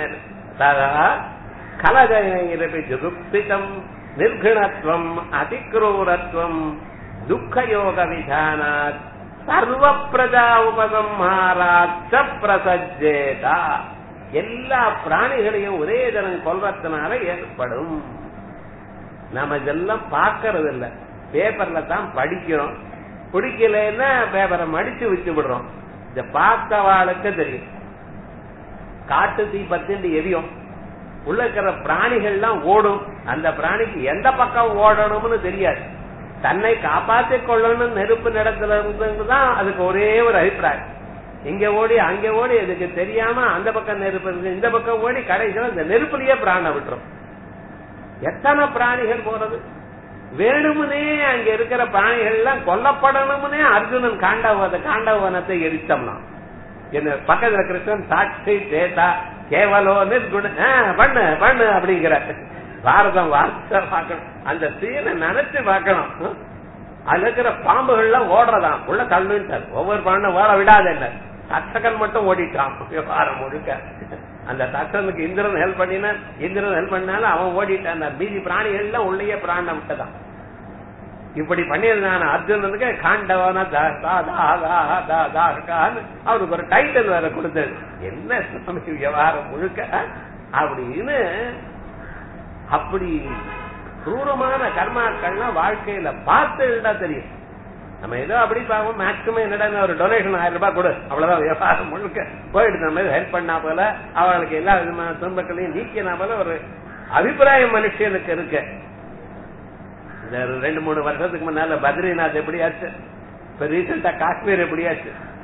கலதயிரபி ஜுகுப்சிதம் நிர்குணத்துவம் அதிக்ரூரத்துவம் துக்கயோக விதானாத் சர்வ பிரஜா உபசம்ஹாராச்ச பிரசஜேதா எல்லா பிராணிகளையும் ஒரே தரம் கொல்றதுனால ஏற்படும் நாம இதெல்லாம் பார்க்கறது இல்ல பேப்பர்ல தான் படிக்கிறோம் பிடிக்கலன்னா பேப்பரை மடிச்சு வச்சு விடுறோம் இத பார்த்தவாளுக்கு தெரியும் காட்டு தீ பத்திண்டு எரியும் உள்ள இருக்கிற பிராணிகள்லாம் ஓடும் அந்த பிராணிக்கு எந்த பக்கம் ஓடணும்னு தெரியாது தன்னை காப்பாற்றிக் கொள்ளணும் நெருப்பு நடத்துல இருந்துதான் அதுக்கு ஒரே ஒரு அபிப்பிராயம் இங்க ஓடி அங்க ஓடி இதுக்கு தெரியாம அந்த பக்கம் நெருப்பு இருக்கு இந்த பக்கம் ஓடி கடைசியில் இந்த நெருப்புலயே பிராண விட்டுரும் எத்தனை பிராணிகள் போறது வேணுமுனே அங்க இருக்கிற பிராணிகள் எல்லாம் கொல்லப்படணும்னே அர்ஜுனன் காண்டவத காண்டவனத்தை எரித்தம்னா என்ன பக்கத்துல கிருஷ்ணன் சாட்சி சேதா கேவலோ நிர்குண ஆ, பண்ணு பண்ணு அப்படிங்கிற பாரதம் வார்த்தை பார்க்கணும் அந்த சீனை நினைச்சு பார்க்கணும் ஹம்? அதுல இருக்கிற பாம்புகள்லாம் ஓடுறதாம் உள்ள தள்ளுட்டார் ஒவ்வொரு பாம்பும் ஓட விடாத என்ன தட்சகன் மட்டும் ஓடிட்டான் விவகாரம் முழுக்க அந்த தட்சனுக்கு இந்திரன் ஹெல்ப் பண்ணினா இந்திரன் ஹெல்ப் பண்ணாலும் அவன் ஓடிட்டான் அந்த மீதி பிராணிகள் எல்லாம் உள்ளேயே பிராணம் விட்டதான் இப்படி பண்ணியிருந்தான அர்ஜுனனுக்கு காண்டவன த- தா- தா- தா- தா- தாக்கான்னு அவருக்கு ஒரு டைட்டில் வேற கொடுத்தது என்ன சுவாமி விவகாரம் முழுக்க அப்படின்னு அப்படி क्रूரமான கர்மாக்கள்லாம் வாழ்க்கையில பார்த்துட்டா தெரியும் நம்ம ஏதோ அப்படி பார்ப்போம் மேக்சிமம் என்னடா ஒரு டொனேஷன் ஆயிரம் ரூபாய் கொடு அவ்வளவுதான் வியாபாரம் முழுக்க போயிட்டு நம்ம ஹெல்ப் பண்ணா போல அவளுக்கு எல்லா விதமான துன்பங்களையும் நீக்கினா போல ஒரு அபிப்பிராயம் மனுஷனுக்கு இருக்கு இந்த ஒரு ரெண்டு மூணு வருஷத்துக்கு முன்னால பத்ரிநாத் எப்படியாச்சு இப்ப ரீசெண்டா காஷ்மீர் எப்படியாச்சு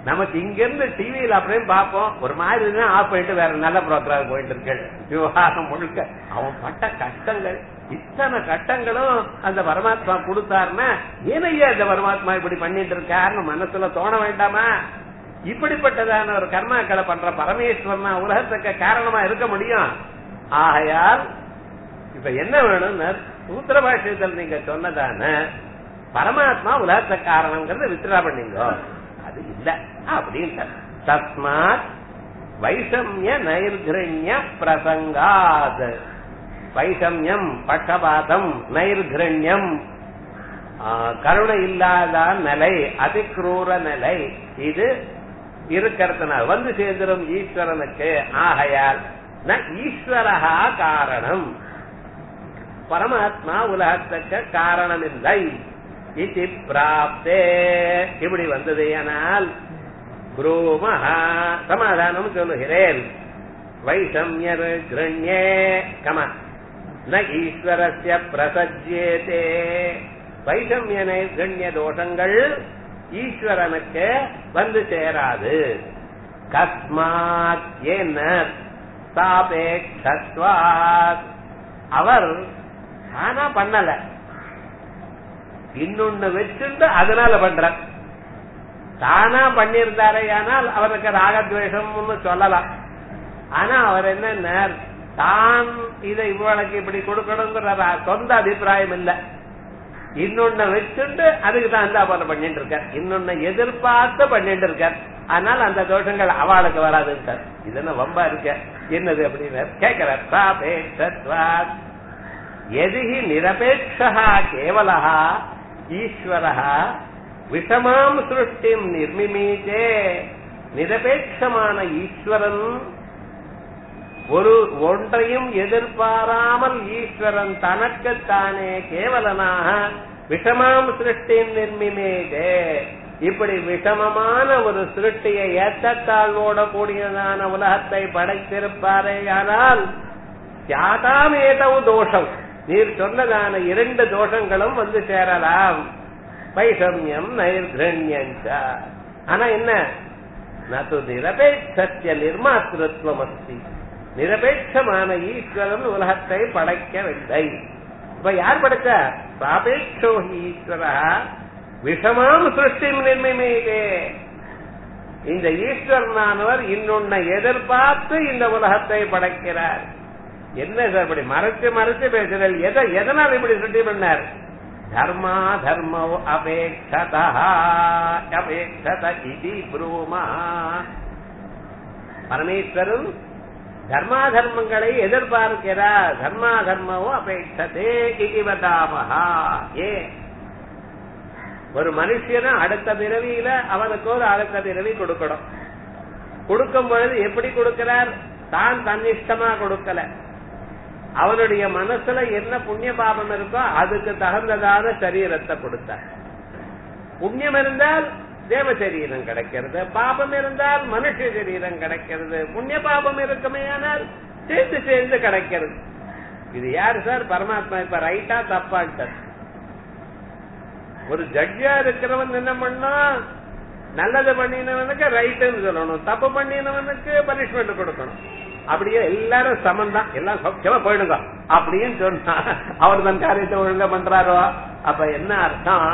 நமக்கு இங்க இருந்து டிவியில அப்படியே பார்ப்போம் ஒரு மாதிரி ஆஃப் பண்ணிட்டு வேற நல்ல ப்ரோக்ராம் போயிட்டு இருக்கு விவகாரம் முழுக்க அவன் பட்ட கஷ்டங்கள் இத்தனை கட்டங்களும் அந்த பரமாத்மா கொடுத்தாருன்னா ஏனையா இந்த பரமாத்மா இப்படி பண்ணிட்டு இருக்காருன்னு மனசுல தோண வேண்டாமா இப்படிப்பட்டதான ஒரு கர்மாக்களை பண்ற பரமேஸ்வரனா உலகத்துக்கு காரணமா இருக்க முடியும் ஆகையால் இப்ப என்ன வேணும்னு சூத்திர பாஷ்யத்தில் நீங்க சொன்னதான பரமாத்மா உலகத்த காரணம்ங்கிறத வித்ரா பண்ணீங்க அது இல்ல அப்படின்னு தஸ்மாத் வைஷமிய நைர்கிரண்ய பிரசங்காத் வைஷமியம் பட்சபாதம் நைர்கிரண்யம் கருணை இல்லாத நிலை அதிக்ரூர நிலை இது இருக்கிறதுனால வந்து சேர்ந்திரும் ஈஸ்வரனுக்கு ஆகையால் ந ஈஸ்வரஹா காரணம் பரமாத்மா உலகத்துக்கு காரணமில்லை இது பிராப்தே இப்படி வந்தது ஆனால் குரூமஹா சமாதானம் சொல்லுகிறேன் வைஷமியர் கிரண்யே கம ந ஈஸ்வரஸ்ய பிரசஜ்யேதே வைஷமியனை கண்ணிய தோஷங்கள் ஈஸ்வரனுக்கு வந்து சேராது கஸ்மாத் ஏன சாபேக்ஷத்வாத் அவர் ஆனா பண்ணல இன்னொன்னு வச்சுட்டு அதனால பண்ற தானா பண்ணியிருந்தாரே ஆனால் அவருக்கு ராகத்வேஷம்னு சொல்லலாம் ஆனா அவர் என்ன தான் இதை இவளுக்கு இப்படி கொடுக்கணுங்கிற சொந்த அபிப்பிராயம் இல்ல இன்னொன்ன வச்சுட்டு அதுக்கு தான் அந்த போல பண்ணிட்டு இருக்கார் இன்னொன்னு எதிர்பார்த்து பண்ணிட்டு இருக்கார் அதனால அந்த தோஷங்கள் அவளுக்கு வராதுன்றார் இது என்ன வம்பா இருக்க என்னது அப்படின்னு கேட்கிறார் சாபேக்ஷத்வாத் எதிகி நிரபேட்சா கேவலா ஈஸ்வர விஷமாம் சிருஷ்டிம் நிர்மிமீச்சே நிரபேட்சமான ஈஸ்வரன் ஒரு ஒன்றையும் எதிர்பாராமல் ஈஸ்வரன் தனக்குத்தானே கேவலனாக விஷமாம் சிருஷ்டின் நிர்மிமேதே இப்படி விஷமமான ஒரு சிருஷ்டியை ஏற்றத்தாழ்வோட கூடியதான உலகத்தை படைத்திருப்பாரே ஆனால் தியாகாமேதவு தோஷம் நீர் சொன்னதான இரண்டு தோஷங்களும் வந்து சேரலாம் வைஷமியம் நைர்கிரண்யம் ஆனா என்ன நது நிரபேட்சத்திய நிர்மாத்திருத்துவம் அஸ்தி நிரபேட்சமான ஈஸ்வரன் உலகத்தை படைக்கவில்லை இப்ப யார் படைச்ச சாபேட்சோ ஈஸ்வரா விஷமாம் சிருஷ்டி நிர்மிமேதே இந்த ஈஸ்வரனானவர் இன்னொன்னை எதிர்பார்த்து இந்த உலகத்தை படைக்கிறார் என்ன சார் இப்படி மறைச்சு மறைச்சு பேசுறேன் எதை எதனால் இப்படி சுட்டி பண்ணார் தர்மா தர்மோ அபேட்சதா அபேட்சத இது புரூமா பரமேஸ்வரன் தர்மா தர்மங்களை எதிர்பார்க்கிறார் தர்மா தர்மோ அபேட்சதே இது வதாமஹா ஏ ஒரு மனுஷன அடுத்த பிறவியில அவனுக்கு ஒரு அடுத்த பிறவி கொடுக்கணும் கொடுக்கும் பொழுது எப்படி கொடுக்கிறார் தான் தன்னிஷ்டமா கொடுக்கல அவனுடைய மனசுல என்ன புண்ணிய பாபம் இருக்கோ அதுக்கு தகுந்ததான சரீரத்தை கொடுத்தார் புண்ணியம் இருந்தால் தேவ சரீரம் கிடைக்கிறது பாபம் இருந்தால் மனுஷ சரீரம் கிடைக்கிறது புண்ணிய பாபம் இருக்குமே ஆனால் சேர்ந்து சேர்ந்து கிடைக்கிறது இது யாரு சார் பரமாத்மா இப்ப ரைட்டா தப்பாட்டார் ஒரு ஜட்ஜா இருக்கிறவன் என்ன பண்ணா நல்லது பண்ணினவனுக்கு ரைட்டுன்னு சொல்லணும் தப்பு பண்ணினவனுக்கு பனிஷ்மெண்ட் கொடுக்கணும் அப்படியே எல்லாரும் சமம் தான் எல்லாம் சௌக்கியமா போயிடுங்க அப்படின்னு சொன்னா அவர் தன் காரியத்தை ஒழுங்கா பண்றாரோ அப்ப என்ன அர்த்தம்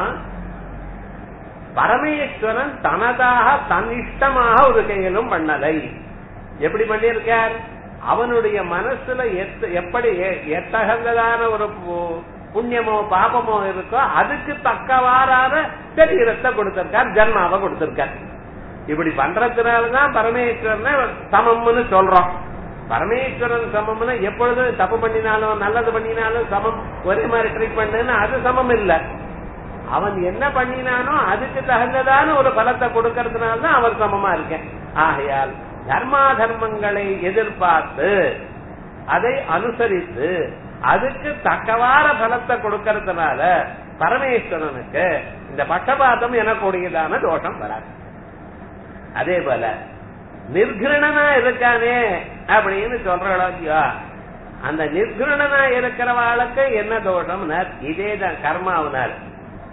பரமேஸ்வரன் தனதாக தன் இஷ்டமாக ஒரு கையிலும் பண்ணலை எப்படி பண்ணியிருக்கார் அவனுடைய மனசுல எப்படி எத்தகந்ததான ஒரு புண்ணியமோ பாபமோ இருக்கோ அதுக்கு தக்கவாறான சரீரத்தை கொடுத்திருக்கார் ஜன்மாவை கொடுத்திருக்கார் இப்படி பண்றதுனாலதான் பரமேஸ்வரனை சமம்னு சொல்றோம் பரமேஸ்வரன் சமம்னா எப்பொழுதும் தப்பு பண்ணினாலும் நல்லது பண்ணினாலும் சமம் ஒரே மாதிரி ட்ரீட்மெண்ட் அது சமம் இல்ல அவன் என்ன பண்ணினானோ அதுக்கு தகுந்ததான ஒரு பலத்தை கொடுக்கறதுனாலதான் அவர் சமமா இருக்கேன் ஆகையால் தர்மா தர்மங்களை எதிர்பார்த்து அதை அனுசரித்து அதுக்கு தக்கவார பலத்தை கொடுக்கறதுனால பரமேஸ்வரனுக்கு இந்த பட்டபாதம் எனக்கூடியதான தோஷம் வராது அதே போல நிர்கிரணனா இருக்கானே அப்படின்னு சொல்றா அந்த நிர்கிரணனா இருக்கிறவாளுக்கு என்ன தோஷம் இதேதான் கர்மாவினார்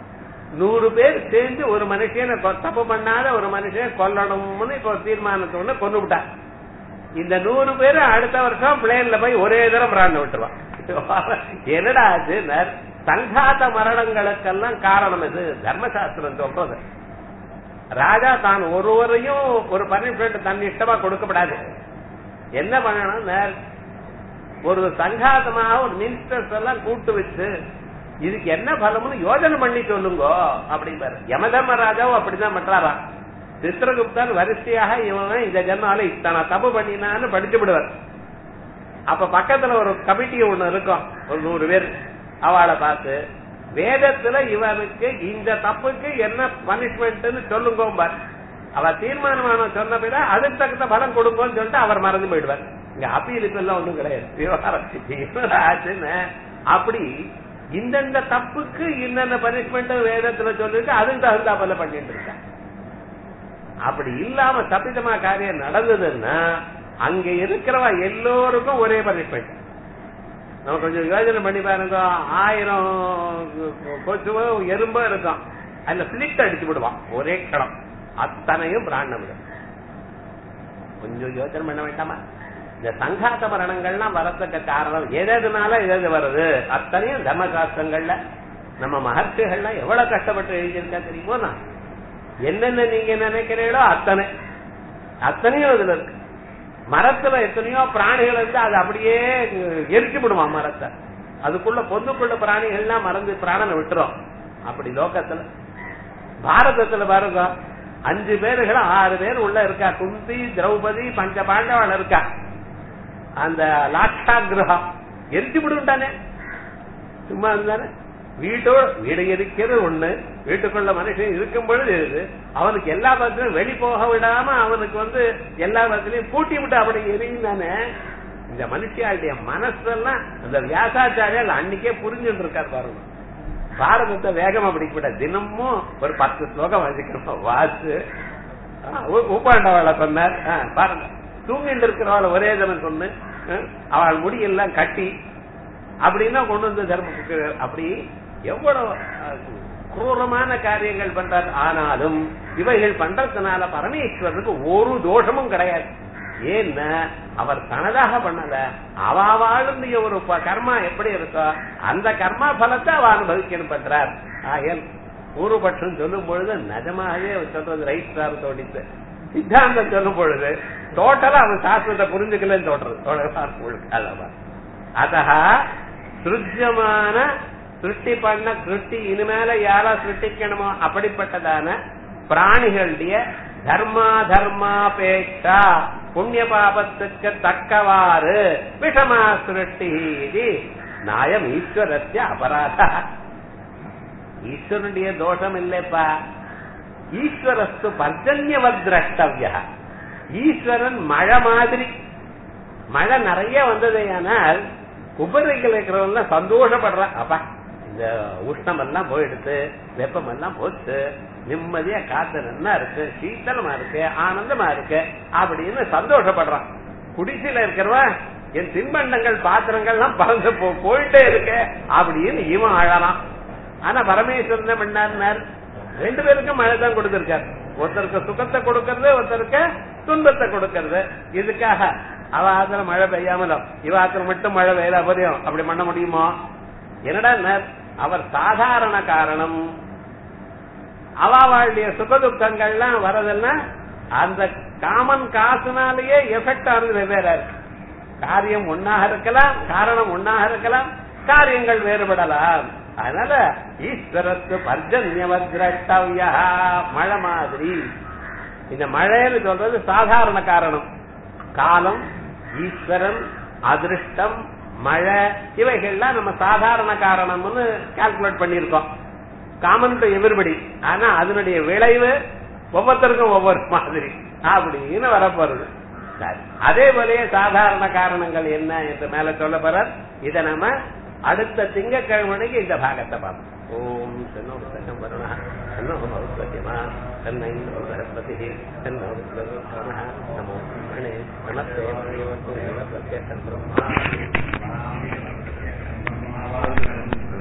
நூறு பேர் சேர்ந்து ஒரு மனுஷனை கொ- தப்பு பண்ணாத ஒரு மனுஷனை கொல்லணும்னு இப்போ தீர்மானத்தோட கொண்டு விட்டான் இந்த நூறு பேர் அடுத்த வருஷம் பிளேன்ல போய் ஒரே தரம் பிராண்ட விட்டுருவான் என்னடா அது சங்காத மரணங்களுக்கெல்லாம் காரணம் இது தர்மசாஸ்திரம் சொல்றது ராஜா தான் ஒருவரையும் ஒரு பனிஷ்மெண்ட் தன் இஷ்டமா கொடுக்கப்படாது என்ன பண்ணணும் நேர் ஒரு சங்காதமாக ஒரு மினிஸ்டர்ஸ் எல்லாம் கூட்டு வச்சு இதுக்கு என்ன பலம்னு யோஜனை பண்ணி சொல்லுங்க அப்படிம்பாரு யமதர்ம ராஜாவும் அப்படிதான் பண்றாரா சித்திரகுப்தன் வரிசையாக இவன் இந்த ஜென்மால இத்தனை தப்பு பண்ணினான்னு படிச்சு விடுவார் அப்ப பக்கத்துல ஒரு கமிட்டி ஒண்ணு இருக்கும் ஒரு நூறு பேர் அவளை பார்த்து வேதத்துல இவனுக்கு இந்த தப்புக்கு என்ன பனிஷ்மெண்ட்னு சொல்லுங்க பார் அவ தீர்மானமான சொன்ன பிற அதுக்கு தகுந்த பலம் கொடுங்கன்னு சொல்லிட்டு அவர் மறந்து போயிடுவார் இங்க அப்பீலுக்கு எல்லாம் ஒண்ணும் கிடையாது விவகாரம் இவ்வளவு ஆச்சுன்னு அப்படி இந்தந்த தப்புக்கு இன்னென்ன பனிஷ்மெண்ட் வேதத்துல சொல்லிருக்கு அதுக்கு தகுந்தா போல பண்ணிட்டு இருக்கான் அப்படி இல்லாம தப்பிதமா காரியம் நடந்ததுன்னா அங்க இருக்கிறவ எல்லோருக்கும் ஒரே பனிஷ்மெண்ட் நம்ம கொஞ்சம் யோஜனை பண்ணி பாருங்க ஆயிரம் கொசுவோ எறும்போ இருக்கும் அதுல பிளிட் அடிச்சு விடுவான் ஒரே க்ஷணம் அத்தனையும் பிராணம் கொஞ்சம் யோசனை பண்ண வேண்டாமா இந்த சங்காத்த மரணங்கள்லாம் வரத்துக்கு காரணம் எதனால எது வருது அத்தனையும் தர்மசாஸ்திரங்கள்ல நம்ம மகர்ஷிகள்லாம் எவ்வளவு கஷ்டப்பட்டு எழுதியிருக்கா தெரியுமோ நான் என்னென்ன நீங்க நினைக்கிறீங்களோ அத்தனை அத்தனையும் இதுல இருக்கு மரத்துல எத்தனையோ பிராணிகள் இருந்து அது அப்படியே எரிச்சு விடுவான் மரத்தை அதுக்குள்ள பொந்துக்குள்ள பிராணிகள்லாம் மறந்து பிராணனை விட்டுரும் அப்படி லோகத்துல பாரதத்துல பாருங்க அஞ்சு பேர்கள் ஆறு பேர் உள்ள இருக்கா குந்தி திரௌபதி பஞ்ச பாண்டவன் இருக்கா அந்த லாட்சா கிரகம் எரிச்சு விடுண்டானே சும்மா இருந்தானே வீட்டோ வீடு இருக்கிறது ஒண்ணு வீட்டுக்குள்ள மனுஷன் இருக்கும் பொழுது இது அவனுக்கு எல்லா பக்கத்திலும் வெளி போக விடாம அவனுக்கு வந்து எல்லா பக்கத்திலையும் பூட்டி விட்டு அப்படி எரியுந்தானே இந்த மனுஷியாளுடைய மனசெல்லாம் அந்த வியாசாச்சாரியால் அன்னைக்கே புரிஞ்சுட்டு இருக்கார் பாருங்க பாரதத்தை வேகமா படிக்கப்பட தினமும் ஒரு பத்து ஸ்லோகம் வாசிக்கணும் வாசு உப்பாண்டவாளை சொன்னார் ஆ, பாருங்க தூங்கிட்டு இருக்கிறவளை ஒரே தினம் சொன்னு ஆ, அவள் முடியெல்லாம் கட்டி அப்படின்னா கொண்டு வந்து தர்மத்துக்கு அப்படி எவ்வளவு அஹ், குரூரமான காரியங்கள் பண்றார் ஆனாலும் இவைகள் பண்றதுனால பரமேஸ்வரனுக்கு ஒரு தோஷமும் கிடையாது ஏன்னா அவர் தனதாக பண்ணல அவ வாழுடைய ஒரு ப- கர்மா எப்படி இருக்கோ அந்த கர்மா பலத்தை அவ அனுபவிக்கணும் பண்றார் ஆயல் பூர்வபட்சம் சொல்லும் பொழுது நிஜமாகவே அவர் சொல்றது ரைட் சார் தோடித்து சித்தாந்தம் சொல்லும் பொழுது டோட்டலா அவன் சாஸ்திரத்தை புரிஞ்சுக்கலன்னு தோன்றது அல்லவா அத்தா சிருஜமான சிருஷ்டி பண்ண சிருஷ்டி இனிமேல யாரா சிருஷ்டிக்கணுமோ அப்படிப்பட்டதான பிராணிகளுடைய தர்மா தர்மாபேட்சா புண்ணிய பாபத்துக்கு தக்கவாறு விஷமா சிருஷ்டி இது நாயம் ஈஸ்வரஸ்ய அபராத ஈஸ்வரனுடைய தோஷம் இல்லைப்பா ஈஸ்வரஸ்து பர்ஜன்யவத் திரஷ்டவியா ஈஸ்வரன் மழை மாதிரி மழை நிறைய வந்ததையானால் குபரிகள் இருக்கிறவங்க சந்தோஷப்படுறான் அப்பா இந்த உஷ்ணம் எல்லாம் போயிடுத்து வெப்பம் எல்லாம் போச்சு நிம்மதியா காத்து நல்லா இருக்கு சீத்தலமா இருக்கு ஆனந்தமா இருக்கு அப்படின்னு சந்தோஷப்படுறான் குடிசையில இருக்கிறவன் என் தின்பண்டங்கள் பாத்திரங்கள்லாம் பறந்து போ போயிட்டே இருக்கு அப்படின்னு இவன் அழறான் ஆனா பரமேஸ்வரன் என்ன பண்ணார் ரெண்டு பேருக்கும் மழை தான் கொடுத்திருக்காரு ஒருத்தருக்கு சுகத்தை கொடுக்கறது ஒருத்தருக்கு துன்பத்தை கொடுக்கறது இதுக்காக அவ ஆத்துல மழை பெய்யாமலும் இவ ஆத்துல மட்டும் மழை பெய்யல போதையும் அப்படி பண்ண முடியுமோ என்னடா நர், அவர் சாதாரண காரணம் அவாவாளுடைய சுகதுக்கங்கள்லாம் வரதுன்னா அந்த காமன் காசுனாலேயே எஃபெக்ட் ஆனது வெவ்வேறா இருக்கு காரியம் ஒன்னாக இருக்கலாம் காரணம் ஒன்னாக இருக்கலாம் காரியங்கள் வேறுபடலாம் அதனால ஈஸ்வரத்து பர்ஜன்யவத்ரஷ்டவ்யா மழை மாதிரி இந்த மழைன்னு சொல்றது சாதாரண காரணம் காலம் ஈஸ்வரன் அதிருஷ்டம் மழை இவைகள்லாம் நம்ம சாதாரண காரணம்னு கால்குலேட் பண்ணியிருக்கோம் காமன் டு எவரிபடி ஆனா அதனுடைய விளைவு ஒவ்வொருத்தருக்கும் ஒவ்வொரு மாதிரி அப்படின்னு வரப்போறது சரி அதே போலயே சாதாரண காரணங்கள் என்ன என்று மேல சொல்ல போறார் இதை நம்ம அடுத்த திங்கக்கிழமைக்கு இந்த பாகத்தை பார்ப்போம் ஓம் சன்னோ சன்னம் வருணா சன்னோ சத்தியமா தன்னை சரஸ்வதி தன்னோ நமோ பிரம்மணே நமஸ்தே பிரம்மா